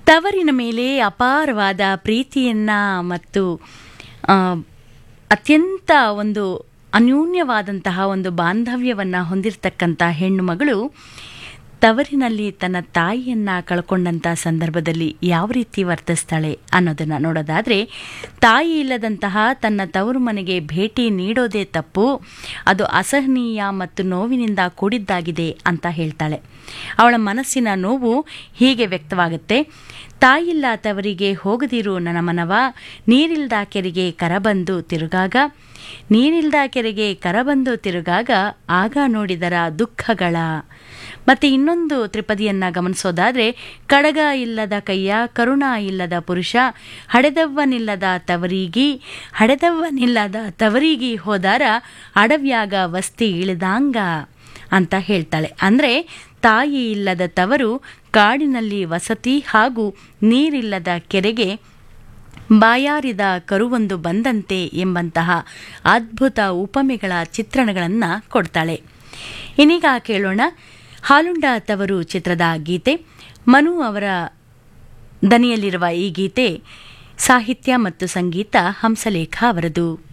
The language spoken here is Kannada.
ತವರಿನ ಮೇಲೆ ಅಪಾರವಾದ ಪ್ರೀತಿಯನ್ನ ಮತ್ತು ಆ, ಅತ್ಯಂತ ಒಂದು ಅನ್ಯೂನ್ಯವಾದಂತಹ ಒಂದು ಬಾಂಧವ್ಯವನ್ನು ಹೊಂದಿರತಕ್ಕಂಥ ಹೆಣ್ಣು ಮಗಳು ತವರಿನಲ್ಲಿ ತನ್ನ ತಾಯಿಯನ್ನ ಕಳ್ಕೊಂಡಂಥ ಸಂದರ್ಭದಲ್ಲಿ ಯಾವ ರೀತಿ ವರ್ತಿಸ್ತಾಳೆ ಅನ್ನೋದನ್ನು ನೋಡೋದಾದರೆ ತಾಯಿ ಇಲ್ಲದಂತಹ ತನ್ನ ತವರು ಮನೆಗೆ ಭೇಟಿ ನೀಡೋದೇ ತಪ್ಪು ಅದು ಅಸಹನೀಯ ಮತ್ತು ನೋವಿನಿಂದ ಕೂಡಿದ್ದಾಗಿದೆ ಅಂತ ಹೇಳ್ತಾಳೆ ಅವಳ ಮನಸ್ಸಿನ ನೋವು ಹೀಗೆ ವ್ಯಕ್ತವಾಗುತ್ತೆ ತಾಯಿಲ್ಲ ತವರಿಗೆ ಹೋಗದಿರು ನನ್ನ ಮನವ ನೀರಿಲ್ದ ಕೆರೆಗೆ ಕರಬಂದು ತಿರುಗಾಗ ನೀರಿಲ್ದ ಕೆರೆಗೆ ಕರಬಂದು ತಿರುಗಾಗ ಆಗ ನೋಡಿದರ ದುಃಖಗಳ ಮತ್ತೆ ಇನ್ನೊಂದು ತ್ರಿಪದಿಯನ್ನ ಗಮನಿಸೋದಾದ್ರೆ ಕಡಗ ಇಲ್ಲದ ಕೈಯ ಕರುಣ ಇಲ್ಲದ ಪುರುಷ ಹಡೆದವ್ವನಿಲ್ಲದ ತವರಿಗಿ ಹಡೆದವ್ವನಿಲ್ಲದ ತವರಿಗಿ ಹೋದಾರ ಅಡವ್ಯಾಗ ವಸ್ತಿ ಇಳಿದಾಂಗ ಅಂತ ಹೇಳ್ತಾಳೆ ಅಂದರೆ ತಾಯಿ ಇಲ್ಲದ ತವರು ಕಾಡಿನಲ್ಲಿ ವಸತಿ ಹಾಗೂ ನೀರಿಲ್ಲದ ಕೆರೆಗೆ ಬಾಯಾರಿದ ಕರುವೊಂದು ಬಂದಂತೆ ಎಂಬಂತಹ ಅದ್ಭುತ ಉಪಮೆಗಳ ಚಿತ್ರಣಗಳನ್ನು ಕೊಡ್ತಾಳೆ ಇನ್ನೀಗ ಕೇಳೋಣ ಹಾಲುಂಡ ತವರು ಚಿತ್ರದ ಗೀತೆ ಮನು ಅವರ ದನಿಯಲ್ಲಿರುವ ಈ ಗೀತೆ ಸಾಹಿತ್ಯ ಮತ್ತು ಸಂಗೀತ ಹಂಸಲೇಖ ಅವರದು